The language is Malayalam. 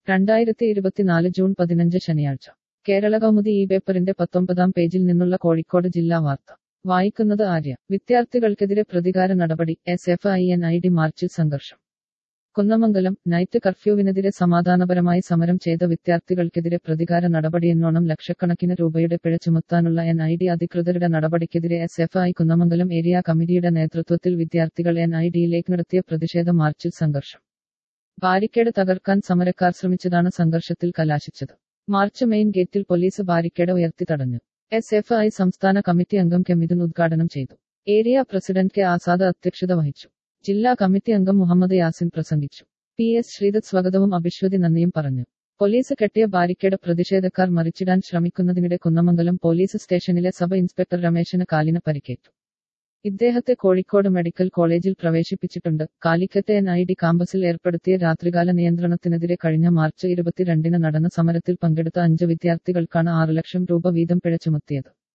രണ്ടായിരത്തി ഇരുപത്തിനാല് ജൂൺ പതിനഞ്ച് ശനിയാഴ്ച കേരള കൗമുദി ഈ പേപ്പറിന്റെ പത്തൊമ്പതാം പേജിൽ നിന്നുള്ള കോഴിക്കോട് ജില്ലാ വാർത്ത വായിക്കുന്നത് ആര്യ വിദ്യാർത്ഥികൾക്കെതിരെ പ്രതികാര നടപടി S F I N I T മാർച്ചിൽ സംഘർഷം കുന്നമംഗലം നൈറ്റ് കർഫ്യൂവിനെതിരെ സമാധാനപരമായി സമരം ചെയ്ത വിദ്യാർത്ഥികൾക്കെതിരെ പ്രതികാര നടപടിയെന്നോണം ലക്ഷക്കണക്കിന് രൂപയുടെ പിഴ ചുമത്താനുള്ള എൻ ഐ ഡി അധികൃതരുടെ നടപടിക്കെതിരെ S F I Kunnamangalam area കമ്മിറ്റിയുടെ നേതൃത്വത്തിൽ വിദ്യാർത്ഥികൾ എൻ ഐ ഡിയിലേക്ക് നടത്തിയ പ്രതിഷേധ മാർച്ചിൽ സംഘർഷം ബാരിക്കേഡ് തകർക്കാൻ സമരക്കാർ ശ്രമിച്ചതാണ് സംഘർഷത്തിൽ കലാശിച്ചത് മാർച്ച് മെയിൻ ഗേറ്റിൽ പോലീസ് ബാരിക്കേഡ് ഉയർത്തി തടഞ്ഞു എസ് എഫ് ഐ സംസ്ഥാന കമ്മിറ്റി അംഗം കെ മിഥുൻ ഉദ്ഘാടനം ചെയ്തു ഏരിയ പ്രസിഡന്റ് കെ ആസാദ് അധ്യക്ഷത വഹിച്ചു ജില്ലാ കമ്മിറ്റി അംഗം മുഹമ്മദ് യാസിൻ പ്രസംഗിച്ചു പി എസ് ശ്രീദത്ത് സ്വാഗതവും അഭിശ്വതി നന്ദിയും പറഞ്ഞു പോലീസ് കെട്ടിയ ബാരിക്കേഡ് പ്രതിഷേധക്കാർ മറിച്ചിടാൻ ശ്രമിക്കുന്നതിനിടെ കുന്നമംഗലം പോലീസ് സ്റ്റേഷനിലെ സബ് ഇൻസ്പെക്ടർ രമേശന് കാലിന് പരിക്കേറ്റു ഇദ്ദേഹത്തെ കോഴിക്കോട് മെഡിക്കൽ കോളേജിൽ പ്രവേശിപ്പിച്ചിട്ടുണ്ട് കാലിക്കറ്റ് എൻ ഐ ഡി കാമ്പസിൽ ഏർപ്പെടുത്തിയ രാത്രികാല നിയന്ത്രണത്തിനെതിരെ കഴിഞ്ഞ മാർച്ച് ഇരുപത്തിരണ്ടിന് നടന്ന സമരത്തിൽ പങ്കെടുത്ത അഞ്ച് വിദ്യാർത്ഥികൾക്കാണ് ആറ് ലക്ഷം രൂപ വീതം പിഴ ചുമത്തിയത്